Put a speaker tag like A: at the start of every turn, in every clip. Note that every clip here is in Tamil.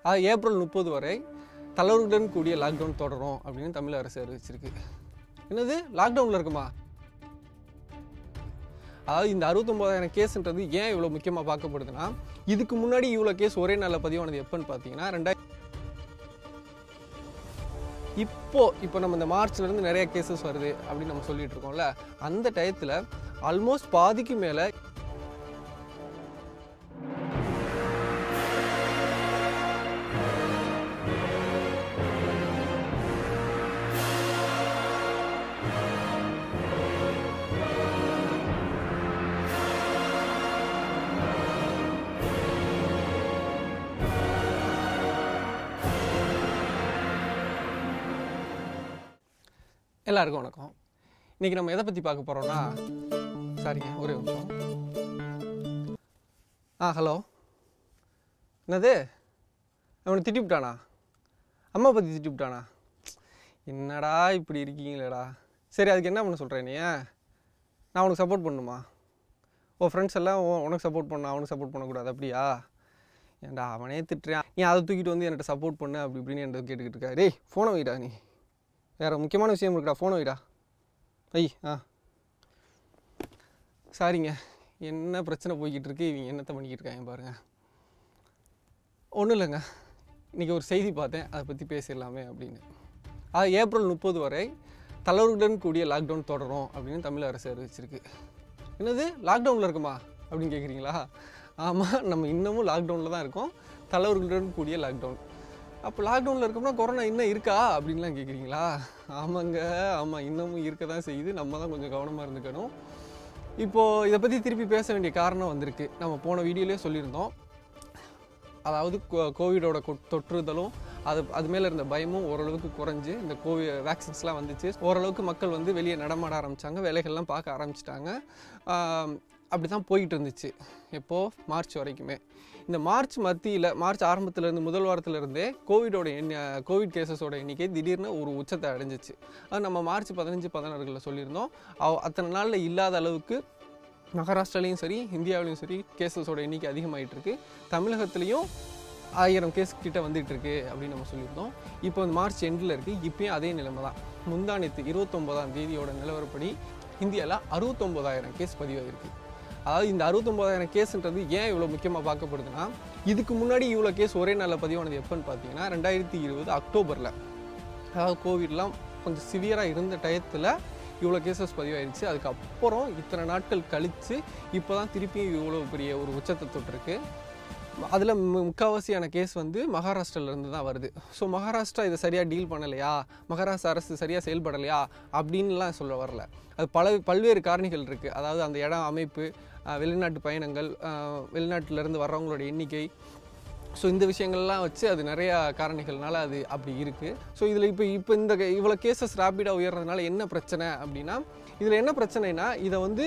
A: அது ஏப்ரல் முப்பது வரை தளர்வுடன் கூடிய லாக்டவுன் தொடரும் அப்படின்னு தமிழக அரசு அறிவிச்சிருக்கு என்னது லாக்டவுனில் இருக்குமா அதாவது இந்த அறுபத்தொம்போதாயிரம் கேஸ்ன்றது ஏன் இவ்வளோ முக்கியமாக பார்க்கப்படுதுன்னா இதுக்கு முன்னாடி இவ்வளோ கேஸ் ஒரே நாளில் பதிவானது எப்போன்னு பார்த்தீங்கன்னா ரெண்டாயிரம் இப்போ இப்போ நம்ம இந்த மார்ச்ல இருந்து நிறைய கேசஸ் வருது அப்படின்னு நம்ம சொல்லிட்டு இருக்கோம்ல அந்த டயத்தில் ஆல்மோஸ்ட் பாதிக்கு மேலே எல்லாருக்கும் வணக்கம் இன்னைக்கு நம்ம எதை பற்றி பார்க்க போகிறோம்னா சாரிங்க ஒரே ஒரு நிமிஷம் ஆ ஹலோ என்னது அவனை திட்டி விட்டானா அம்மா பற்றி திட்டி விட்டானா என்னடா இப்படி இருக்கீங்களேடா சரி அதுக்கு என்ன பண்ண சொல்கிறேன் நீ நான் உனக்கு சப்போர்ட் பண்ணுமா உன் ஃப்ரெண்ட்ஸ் எல்லாம் உன் உனக்கு சப்போர்ட் பண்ண அவனுக்கு சப்போர்ட் பண்ணக்கூடாது அப்படியா ஏன்டா அவனே திட்டுறான் நீ அதை தூக்கிட்டு வந்து என்கிட்ட சப்போர்ட் பண்ணு அப்படி இப்படின்னு என்கிட்ட கேட்டுக்கிட்டு இருக்கா டேய் ஃபோனை வைடா நீ வேறு முக்கியமான விஷயம் இருக்குடா ஃபோனை வைடா ஐ ஆ சாரிங்க என்ன பிரச்சனை போய்கிட்டு இருக்கு இவங்க என்னத்தை பண்ணிக்கிட்டு இருக்காங்க பாருங்கள் ஒன்றும் இல்லைங்க இன்றைக்கி ஒரு செய்தி பார்த்தேன் அதை பற்றி பேசிடலாமே அப்படின்னு அது ஏப்ரல் முப்பது வரை தளர்வுடன் கூடிய லாக்டவுன் தொடரும் அப்படின்னு தமிழக அரசு அறிவிச்சிருக்கு என்னது லாக்டவுனில் இருக்குமா அப்படின்னு கேட்குறீங்களா ஆமாம் நம்ம இன்னமும் லாக்டவுனில் தான் இருக்கோம் தளர்வுகளுடன் கூடிய லாக்டவுன் அப்போ லாக்டவுனில் இருக்கோம்னா கொரோனா இன்னும் இருக்கா அப்படின்லாம் கேட்குறீங்களா ஆமாங்க ஆமாம் இன்னமும் இருக்க தான் செய்யுது நம்ம தான் கொஞ்சம் கவனமாக இருந்துக்கணும் இப்போது இதை பற்றி திருப்பி பேச வேண்டிய காரணம் வந்திருக்கு நம்ம போன வீடியோலேயே சொல்லியிருந்தோம் அதாவது கோ- கோவிடோட கொ- தொற்றுதலும் அது அது மேலே இருந்த பயமும் ஓரளவுக்கு குறைஞ்சு இந்த கோவி வேக்சின்ஸ்லாம் வந்துச்சு ஓரளவுக்கு மக்கள் வந்து வெளியே நடமாட ஆரம்பித்தாங்க வேலைகள்லாம் பார்க்க ஆரம்பிச்சிட்டாங்க அப்படி தான் போயிட்டு இருந்துச்சு எப்போது மார்ச் வரைக்குமே இந்த மார்ச் மத்தியில் மார்ச் ஆரம்பத்திலேருந்து முதல் வாரத்திலிருந்தே கோவிடோட எண்ண கோவிட் கேசஸோட எண்ணிக்கை திடீர்னு ஒரு உச்சத்தை அடைஞ்சிச்சு அது நம்ம மார்ச் பதினஞ்சு பதினாறுகளில் சொல்லியிருந்தோம் அவ் அத்தனை நாளில் இல்லாத அளவுக்கு மகாராஷ்டிராலையும் சரி இந்தியாவிலையும் சரி கேசஸோட எண்ணிக்கை அதிகமாயிட்டு இருக்கு தமிழகத்துலேயும் ஆயிரம் கேஸ் கிட்ட வந்துட்டு இருக்கு அப்படின்னு நம்ம சொல்லியிருந்தோம் இப்போ இந்த மார்ச் எண்டில் இருக்குது இப்பயும் அதே நிலைமை தான் முந்தானத்து இருபத்தொம்போதாம் தேதியோட நிலவரப்படி இந்தியாவில் அறுபத்தொம்போதாயிரம் கேஸ் பதிவாகிருக்கு அதாவது இந்த அறுபத்தொம்போதாயிரம் கேஸ்ன்றது ஏன் இவ்வளோ முக்கியமாக பார்க்கப்படுதுன்னா இதுக்கு முன்னாடி இவ்வளோ கேஸ் ஒரே நாளில் பதிவானது எப்போன்னு பார்த்தீங்கன்னா ரெண்டாயிரத்தி இருபது அக்டோபரில் அதாவது கோவிட்லாம் கொஞ்சம் சிவியராக இருந்த டயத்தில் இவ்வளோ கேசஸ் பதிவாயிருச்சு அதுக்கப்புறம் இத்தனை நாட்கள் கழித்து இப்போ தான் திருப்பியும் இவ்வளோ பெரிய ஒரு உச்சத்தை தொட்டிருக்கு அதில் முக்கால்வாசியான கேஸ் வந்து மகாராஷ்டிராலேருந்து தான் வருது ஸோ மகாராஷ்டிரா இதை சரியாக டீல் பண்ணலையா மகாராஷ்டிரா அரசு சரியாக செயல்படலையா அப்படின்லாம் சொல்ல வரல அது பல பல்வேறு காரணிகள் இருக்குது அதாவது அந்த இடம் அமைப்பு அஹ், வெளிநாட்டு பயணங்கள் அஹ், வெளிநாட்டிலேருந்து வர்றவங்களோட எண்ணிக்கை ஸோ இந்த விஷயங்கள்லாம் வச்சு அது நிறையா காரணிகள்னால அது அப்படி இருக்குது ஸோ இதில் இப்போ இப்போ இந்த இவ்வளோ கேசஸ் ரேப்பிடாக உயர்றதுனால என்ன பிரச்சனை அப்படின்னா இதில் என்ன பிரச்சனைனா இதை வந்து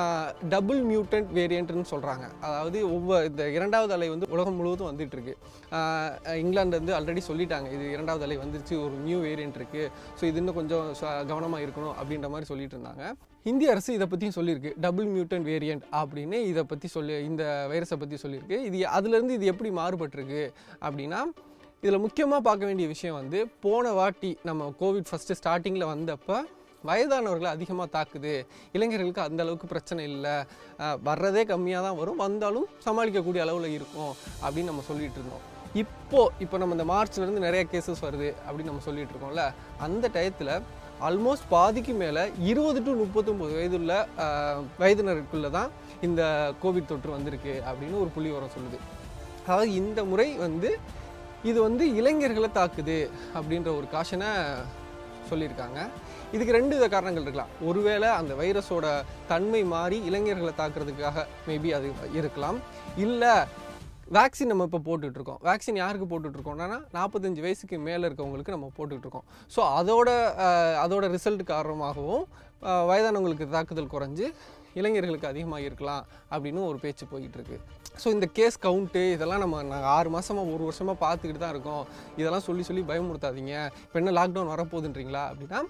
A: டபுள் மியூட்டன்ட் வேரியண்ட்னு சொல்கிறாங்க அதாவது ஒவ்வொரு இந்த இரண்டாவது அலை வந்து உலகம் முழுவதும் வந்துட்டு இருக்கு ஆஹ் இங்கிலாந்து வந்து ஆல்ரெடி சொல்லிட்டாங்க இது இரண்டாவது அலை வந்துருச்சு ஒரு நியூ வேரியண்ட் இருக்குது ஸோ இது இன்னும் கொஞ்சம் கவனமாக இருக்கணும் அப்படின்ற மாதிரி சொல்லிட்டு இருந்தாங்க இந்திய அரசு இதை பற்றியும் சொல்லியிருக்கு டபுள் மியூட்டன் வேரியண்ட் அப்படின்னு இதை பற்றி சொல்லி இந்த வைரஸை பற்றி சொல்லியிருக்கு இது அதுலேருந்து இது எப்படி மாறுபட்டிருக்கு அப்படின்னா இதில் முக்கியமாக பார்க்க வேண்டிய விஷயம் வந்து போன வாட்டி நம்ம கோவிட் ஃபஸ்ட்டு ஸ்டார்டிங்கில் வந்தப்போ வயதானவர்களை அதிகமாக தாக்குது இளைஞர்களுக்கு அந்த அளவுக்கு பிரச்சனை இல்லை அஹ் வர்றதே கம்மியாக தான் வரும் வந்தாலும் சமாளிக்கக்கூடிய அளவில் இருக்கும் அப்படின்னு நம்ம சொல்லிட்டு இருந்தோம் இப்போ இப்போ நம்ம இந்த மார்ச்ல இருந்து நிறைய கேசஸ் வருது அப்படின்னு நம்ம சொல்லிட்டு இருக்கோம்ல அந்த டயத்தில் ஆல்மோஸ்ட் பாதிக்கு மேலே இருபது டு முப்பத்தொம்போது வயதுள்ள அஹ், வயதினருக்குள்ள தான் இந்த கோவிட் தொற்று வந்திருக்கு அப்படின்னு ஒரு புள்ளி உரம் சொல்லுது அதாவது இந்த முறை வந்து இது வந்து இளைஞர்களை தாக்குது அப்படின்ற ஒரு காஷனை சொல்லியிருக்காங்க இதுக்கு ரெண்டு வித காரணங்கள் இருக்கலாம் ஒருவேளை அந்த வைரஸோட தன்மை மாறி இளைஞர்களை தாக்குறதுக்காக மேபி அது இருக்கலாம் இல்லை வேக்சின் நம்ம இப்போ போட்டுட்ருக்கோம் வேக்சின் யாருக்கு போட்டுட்ருக்கோம்னா நாற்பத்தஞ்சு வயசுக்கு மேலே இருக்கவங்களுக்கு நம்ம போட்டுட்ருக்கோம் ஸோ அதோட அஹ், அதோட ரிசல்ட் காரணமாகவும் அஹ், வயதானவங்களுக்கு தாக்குதல் குறைஞ்சு இளைஞர்களுக்கு அதிகமாக இருக்கலாம் அப்படின்னு ஒரு பேச்சு போய்கிட்டு இருக்கு ஸோ இந்த கேஸ் கவுண்ட்டு இதெல்லாம் நம்ம நாங்கள் ஆறு மாதமாக ஒரு வருஷமாக பார்த்துக்கிட்டு தான் இருக்கோம் இதெல்லாம் சொல்லி சொல்லி பயமுறுத்தாதீங்க இப்போ என்ன லாக்டவுன் வரப்போகுதுன்றீங்களா அப்படின்னா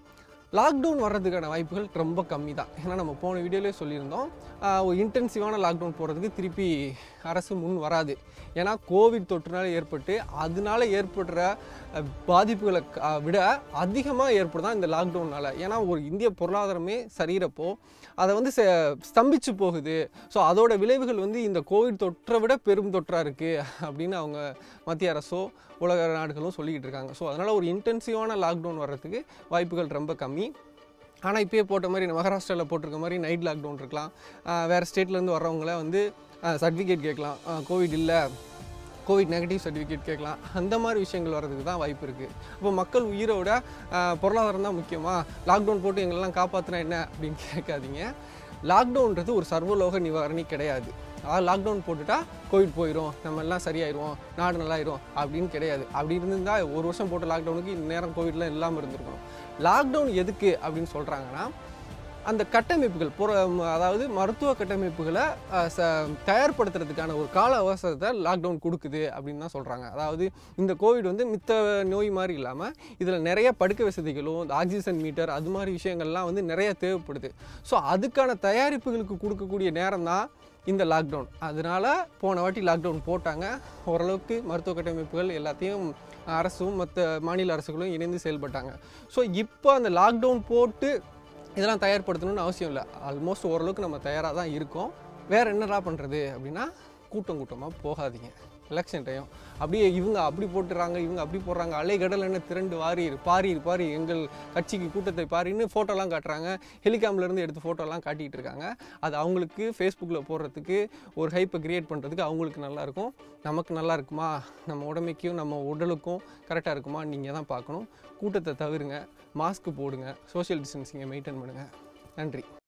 A: லாக்டவுன் வர்றதுக்கான வாய்ப்புகள் ரொம்ப கம்மி தான் ஏன்னா நம்ம போன வீடியோலேயே சொல்லியிருந்தோம் ஆஹ் ஒரு இன்டென்சிவான லாக்டவுன் போடுறதுக்கு திருப்பி அரசு முன் வராது ஏன்னா கோவிட் தொற்றுனால ஏற்பட்டு அதனால ஏற்படுற அஹ், பாதிப்புகளை க- அஹ், விட அதிகமாக ஏற்படுதான் இந்த லாக்டவுனால் ஏன்னா ஒரு இந்திய பொருளாதாரமே சரிகிறப்போ அதை வந்து ச- ஸ்தம்பிச்சு போகுது ஸோ அதோட விளைவுகள் வந்து இந்த கோவிட் தொற்றை விட பெரும் தொற்றாக இருக்குது அப்படின்னு அவங்க மத்திய அரசோ உலக நாடுகளும் சொல்லிக்கிட்டு இருக்காங்க ஸோ அதனால் ஒரு இன்டென்சிவான லாக்டவுன் வர்றதுக்கு வாய்ப்புகள் ரொம்ப கம்மி ஆனால் இப்பயே போட்ட மாதிரி மகாராஷ்டிராவில் போட்டிருக்க மாதிரி நைட் லாக்டவுன் இருக்கலாம் ஆஹ் வேறு ஸ்டேட்லேருந்து வர்றவங்கள வந்து சர்டிஃபிகேட் கேட்கலாம் கோவிட் இல்லை கோவிட் நெகட்டிவ் சர்டிஃபிகேட் கேட்கலாம் அந்த மாதிரி விஷயங்கள் வர்றதுக்கு தான் வாய்ப்பு இருக்குது அப்போ மக்கள் உயிரோட ஆஹ் பொருளாதாரம் தான் முக்கியமாக லாக்டவுன் போட்டு எங்களெல்லாம் காப்பாற்றினா என்ன அப்படின்னு கேட்காதீங்க லாக்டவுன்றது ஒரு சர்வலோக நிவாரணி கிடையாது அதாவது லாக்டவுன் போட்டுட்டா கோவிட் போயிடும் நம்ம எல்லாம் சரியாயிரும் நாடு நல்லாயிரும் அப்படின்னு கிடையாது அப்படி இருந்திருந்தால் ஒரு வருஷம் போட்ட லாக்டவுனுக்கு இந்நேரம் கோவிட்லாம் இல்லாமல் இருந்திருக்கும் லாக்டவுன் எதுக்கு அப்படின்னு சொல்கிறாங்கன்னா அந்த கட்டமைப்புகள் புற ம- அதாவது மருத்துவ கட்டமைப்புகளை அஹ், ச தயார்படுத்துறதுக்கான ஒரு கால அவகாசத்தை லாக்டவுன் கொடுக்குது அப்படின்னு தான் சொல்கிறாங்க அதாவது இந்த கோவிட் வந்து மித்த நோய் மாதிரி இல்லாமல் இதில் நிறைய படுக்கை வசதிகளும் இந்த ஆக்சிஜன் மீட்டர் அது மாதிரி விஷயங்கள்லாம் வந்து நிறைய தேவைப்படுது ஸோ அதுக்கான தயாரிப்புகளுக்கு கொடுக்கக்கூடிய நேரம் தான் இந்த லாக்டவுன் அதனால போன வாட்டி லாக்டவுன் போட்டாங்க ஓரளவுக்கு மருத்துவ கட்டமைப்புகள் எல்லாத்தையும் அரசும் மற்ற மாநில அரசுகளும் இணைந்து செயல்பட்டாங்க ஸோ இப்போ அந்த லாக்டவுன் போட்டு இதெல்லாம் தயார்படுத்தணும்னு அவசியம் இல்லை ஆல்மோஸ்ட் ஓரளவுக்கு நம்ம தயாராக தான் இருக்கோம் வேறு என்னடா பண்ணுறது அப்படின்னா கூட்டம் கூட்டமாக போகாதீங்க எலெக்ஷன் டைம் அப்படியே இவங்க அப்படி போட்டுறாங்க இவங்க அப்படி போடுறாங்க அலைகடல் என்ன திரண்டு வாரீர் பாரீர் பாரி எங்கள் கட்சிக்கு கூட்டத்தை பாரின்னு ஃபோட்டோலாம் காட்டுறாங்க ஹெலிகாம்லேருந்து எடுத்து ஃபோட்டோலாம் காட்டிகிட்டு இருக்காங்க அது அவங்களுக்கு ஃபேஸ்புக்கில் போடுறதுக்கு ஒரு ஹைப்பை கிரியேட் பண்ணுறதுக்கு அவங்களுக்கு நல்லா இருக்கும் நமக்கு நல்லா இருக்குமா நம்ம உடமைக்கும் நம்ம உடலுக்கும் கரெக்டாக இருக்குமா நீங்கள் தான் பார்க்கணும் கூட்டத்தை தவிருங்க மாஸ்க் போடுங்க சோஷியல் டிஸ்டன்சிங்கை மெயின்டைன் பண்ணுங்கள் நன்றி